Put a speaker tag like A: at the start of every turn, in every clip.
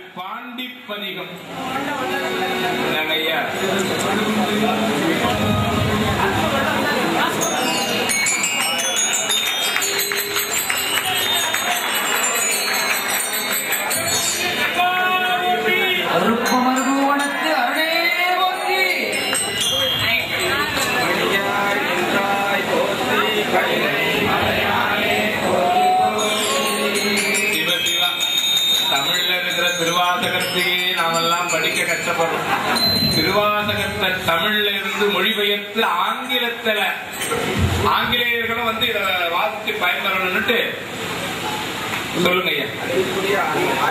A: பாண்டிப்பதிகம் என்னங்க ஐயா
B: அருப்பு மருகுவனத்து அருளே போற்றி
A: சிவ சிவா தமிழ்ல இருக்கிற திருவாசகத்தையே நாமெல்லாம் படிக்க கஷ்டப்படுறோம் திருவாசகத்தை தமிழ்ல இருந்து மொழிபெயர்த்து ஆங்கிலத்துல ஆங்கிலேயர்களும் வந்து இத வாசித்து பயன்பெறணும்னுட்டு சொல்லுங்க ஐயா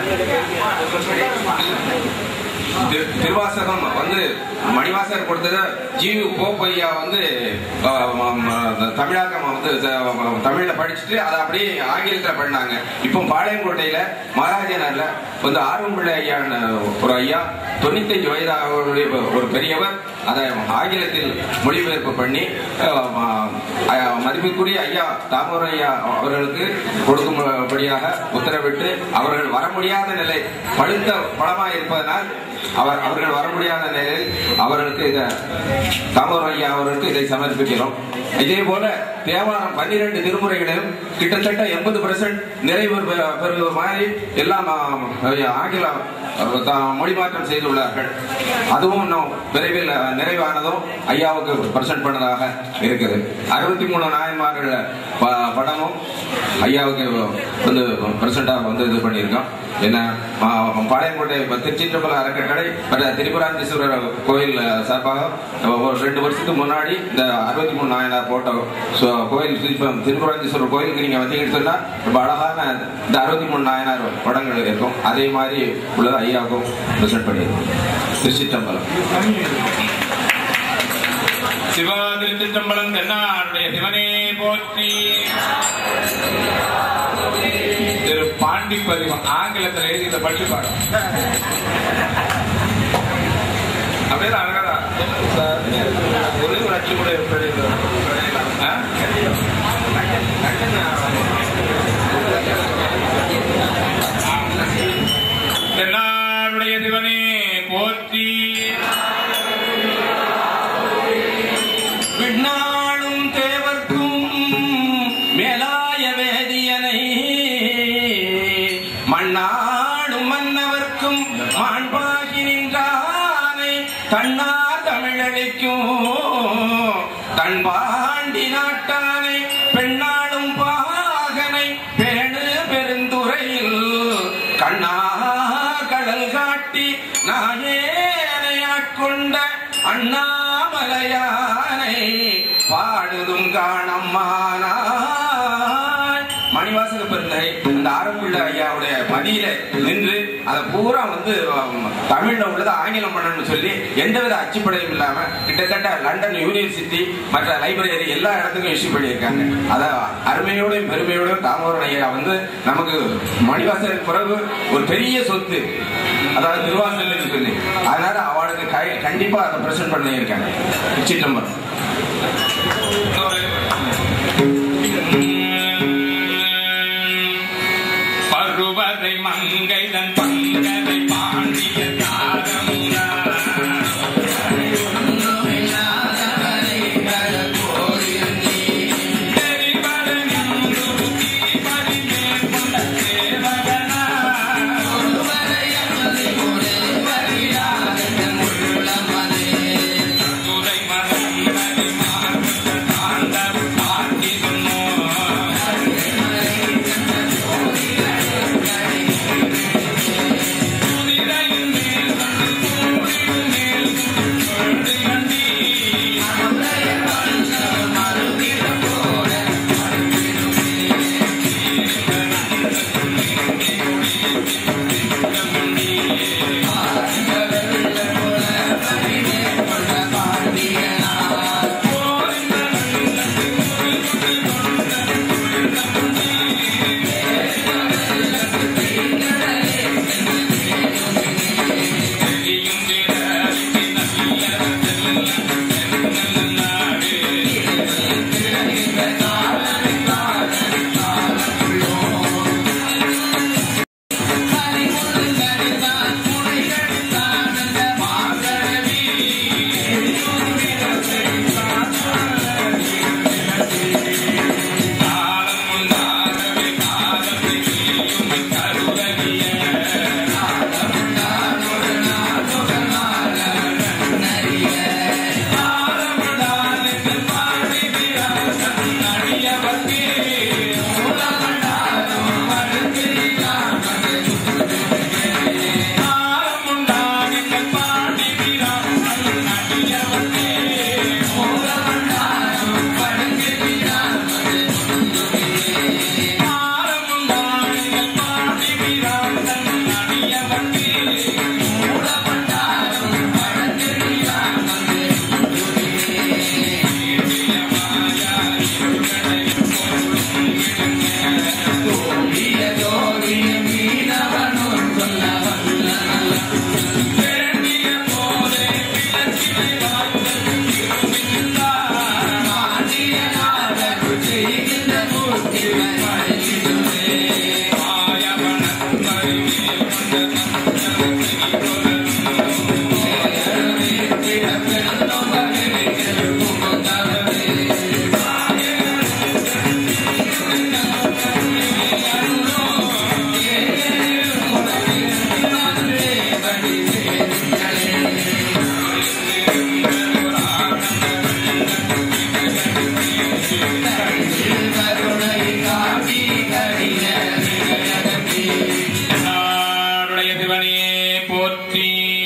C: திரு- திருவாசகம் வந்து மணிவாசகர் கொடுத்தது ஜிவி போப்பையா வந்து அஹ், ம- ம- தமிழாக்கம் வந்து த- தமிழ்ல படிச்சுட்டு அதை அப்படியே ஆங்கிலத்துல பண்ணாங்க இப்போ பாளையங்கோட்டையில மகாராஜனர்ல வந்து ஆர்வம்பிள்ளை ஐயான்னு ஒரு ஐயா தொண்ணூத்தஞ்சு வயதாகவுடைய ஒரு பெரியவர் அதை ஆங்கிலத்தில் மொழிபெயர்ப்பு பண்ணி அஹ், ம- அஹ், மதிப்புக்குரிய ஐயா தாமோதரன் ஐயா அவர்களுக்கு கொடுக்கும்படியாக உத்தரவிட்டு அவர்கள் வர முடியாத நிலை பழுத்த பழமாக இருப்பதனால் அவர் அவர்கள் வர முடியாத நிலையில் அவர்களுக்கு இதை தாமோதரன் ஐயா அவர்களுக்கு இதை சமர்ப்பிக்கிறோம் இதே போல தேவாரம் பன்னிரண்டு திருமுறைகளையும் கிட்டத்தட்ட எண்பது பெர்சன்ட் நிறைவு பெ- பெறுவது மாதிரி எல்லாம் ஆஹ், ஆங்கிலம் அஹ், த- மொழி மாற்றம் செய்துள்ளார்கள் அதுவும் இன்னும் விரைவில் நிறைவானதும் ஐயாவுக்கு பிரசன்ட் பண்ணதாக இருக்குது அறுபத்தி மூணு நாயன்மார்கள் ப- படமும் ஐயாவுக்கு வந்து பிரசண்டாக வந்து இது பண்ணியிருக்கோம் என்ன மா- பாளையங்கோட்டை திருச்சிற்றம்பல அறக்கட்டளை மற்ற திரிபுராந்தீஸ்வரர் கோயில் சார்பாக ஒரு ரெண்டு வருஷத்துக்கு முன்னாடி இந்த அறுபத்தி மூணு நாயனார் போட்டோ ஸோ கோயில் திருப்ப- திரிபுராந்தீஸ்வரர் கோயிலுக்கு நீங்க வந்தீங்கன்னு சொன்னா ரொம்ப அழகான இந்த அறுபத்தி மூணு நாயனார் படங்கள் இருக்கும் அதே மாதிரி உள்ளது ஐயாவுக்கும் பிரசன்ட் பண்ணியிருக்கோம் திருச்சிற்றம்பலம்
A: சிவா திருச்சிற்றம்பலம் தென்னாருடைய சிவனே போற்றி திரு பாண்டிப்பதிகம் ஆங்கிலத்தில் எழுதி இதை படிச்சு பாடம் அப்படியே தான் அழகா ஒரே ஒரு அச்சு கூட எப்படி ஆ? தென்னாருடைய சிவனே போற்றி
C: விண்ணாளும் தேவர்க்கும் மேலாய வேதியனை மண்ணாளும் மன்னவர்க்கும் மாண்பாகி நின்றானை தன்னார் தமிழளிக்கும் தன்பாண்டி நாட்டானை பெண்ணாளும் பாகனை பேணு பெருந்துறையில் கண்ணா கடல் காட்டி நாயேனை ஆட்கொண்ட அண்ணாமலையானை பாடுதும் காணம்மானாய் மணிவாசக பெருந்தை இந்த ஆரம்புள்ள ஐயாவுடைய மதியில நின்று அதை பூரா வந்து உம், தமிழ்ல உள்ளதை ஆங்கிலம் பண்ணணும்னு சொல்லி எந்தவித அச்சுப்படையும் இல்லாம கிட்டத்தட்ட லண்டன் யூனிவர்சிட்டி மற்ற லைப்ரரி எல்லா இடத்துக்கும் இஷ்யூ பண்ணியிருக்காங்க அத அருமையோடையும் பெருமையோடையும் தாமோதரன் ஐயா வந்து நமக்கு மணிவாசகருக்கு பிறகு ஒரு பெரிய சொத்து அதாவது திருவாசல் சொல்லி அதனால அவளுக்கு கை- கண்டிப்பா அதை பிரசன்ட் பண்ணியிருக்காங்க சிற்றம்பரம்
A: பருவதை மங்கைதன் பங்கதை பாண்டிய தாரமுனா பாண்டி நாடுடைய சிவனே போற்றி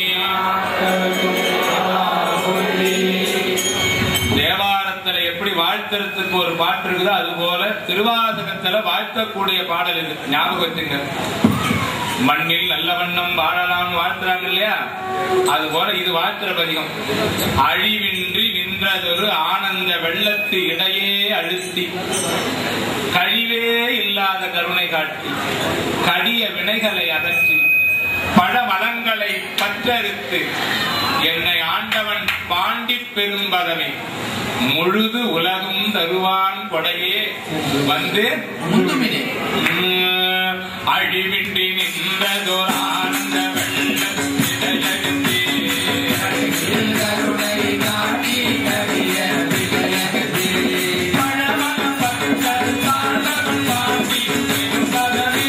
A: தேவாரத்துல எப்படி வாழ்த்துறதுக்கு ஒரு பாட்டு இருக்குதோ அது போல திருவாசகத்துல வாழ்த்தக்கூடிய பாடல் இது ஞாபகம் வச்சுங்க மண்ணில் நல்ல வண்ணம் வாழலாம் வாழ்த்துறாங்க இல்லையா அது போல இது வாழ்த்துற பதிகம் அழிவின்றி நின்றதொரு ஆனந்த வெள்ளத்து இடையே அழுத்தி கழிவே இல்லாத கருணை காட்டி கடிய வினைகளை அகற்றி பழமலங்களை பற்றறுத்து என்னை ஆண்டவன் பாண்டி பெரும்பதவி முழுது உலகும் தருவான் கொடையே வந்து
B: முந்துமினே
A: உம், அழிவின்றி நின்றதோர் ஆனந்த வெள்ளத்திடையகத்தே.
B: கருணை காட்டி கடிய விடையகத்தே
A: பழமலம் பற்றறு காலம் பாண்டி பெரும்பதவே.